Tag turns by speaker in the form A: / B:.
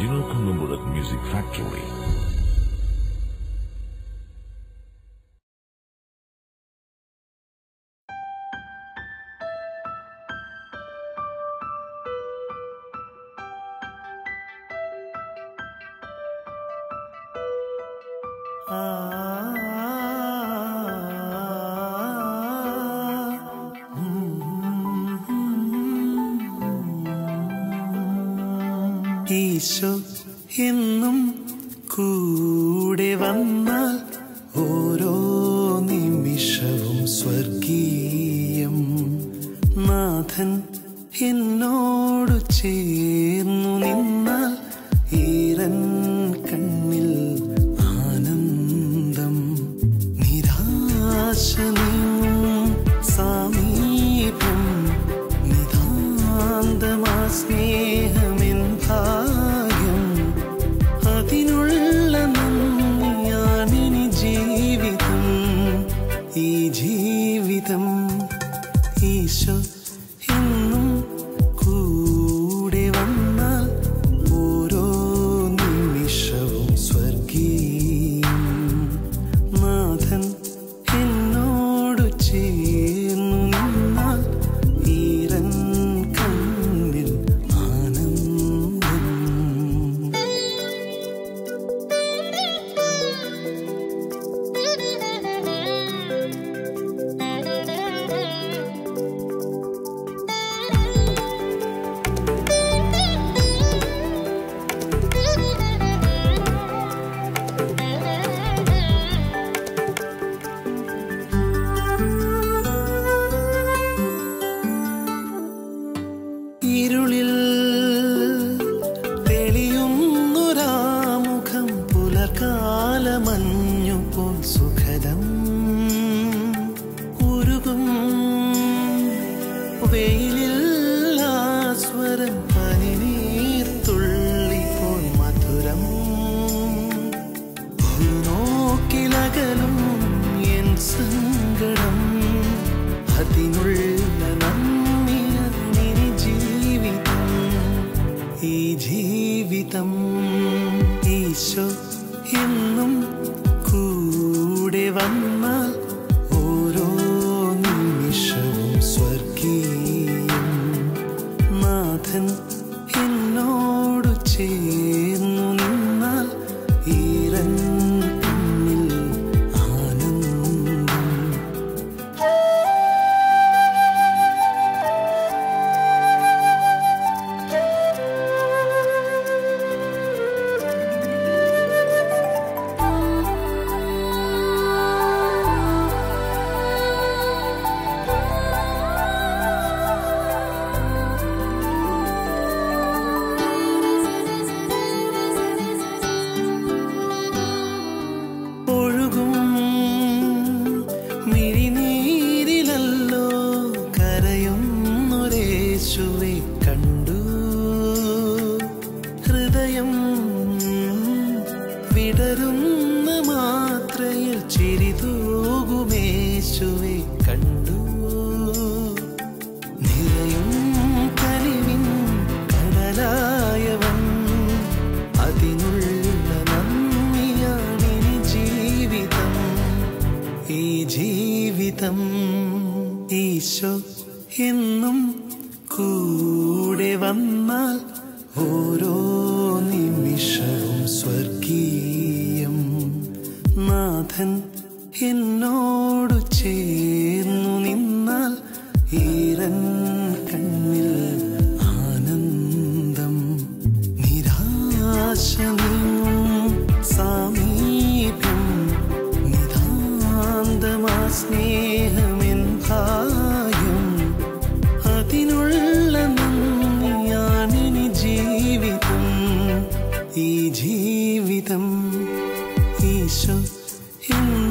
A: Tino Kunumburat Music Factory.
B: Isho എന്നും കൂടെ വന്നാൽ ഓരോ നിമിഷവും സ്വർഗീയം നാഥൻ എന്നോടു ചേർന്നു നിന്നാൽ ഈരൻ കണ്ണിൽ ആനന്ദം നിരാശ നീങ്ങും സാമീപ്യം നിതാന്തമാ സ്നേഹമെൻ ഭാഗ്യം അതിനുള്ള നന്ദിയാണിനി ജീവിതം ഈ ജീവിതം ഈശോ എന്നും കൂടെ വന്നാൽ ഓരോ നിമിഷവും സ്വർഗീയം നാഥൻ എന്നോടു ചേർന്നു നിന്നാൽ ഈരൻ കണ്ണിൽ ആനന്ദം ഇരുളിൽ തെളിയുന്നൊരാമുഖം പുലർക്കാലമഞ്ഞു പോൽ സുഖദം ഉരുകും വെയിലിൽ ആ സ്വരം പനിനീർത്തുള്ളി പോൽ മധുരം ഒരു നോക്കിലകലും എൻ സങ്കടം അതിനുള്ള നന്ദിയാണ് ജീവിതം ഈ ജീവിതം ഈശോ എന്നും കൂടെ വന്നാൽ ഓരോ നിമിഷവും സ്വർഗീയം നാഥൻ എന്നോടു ചേർന്നു നിന്നാൽ ഈരൻ കണ്ണിൽ ആനന്ദം ഒഴുകും മിഴിനീരിലല്ലോ കരയുന്നൊരേശുവെ കണ്ടു ഹൃദയം വിടരുന്ന മാത്രയിൽ ചിരിതൂകുമേശുവെ കണ്ടു നിലയും കനിവിൻ കടലായവൻ അതിനുള്ള നന്ദിയാണിനി ജീവിതം ഈ ജീവിതം ഈശോ എന്നും കൂടെ വന്നാൽ ഓരോ നിമിഷവും സ്വർഗീയം നാഥൻ എന്നോടു ചേർന്നു നിന്നാൽ ഈരൻ കണ്ണിൽ ആനന്ദം നിരാശ നീങ്ങും സാമീപ്യം നിതാന്തമാ സ്നേഹമെൻ ഭാഗ്യം അതിനുള്ള നന്ദിയാണിനി ജീവിതം ഈ ജീവിതം ഈശോ എന്നും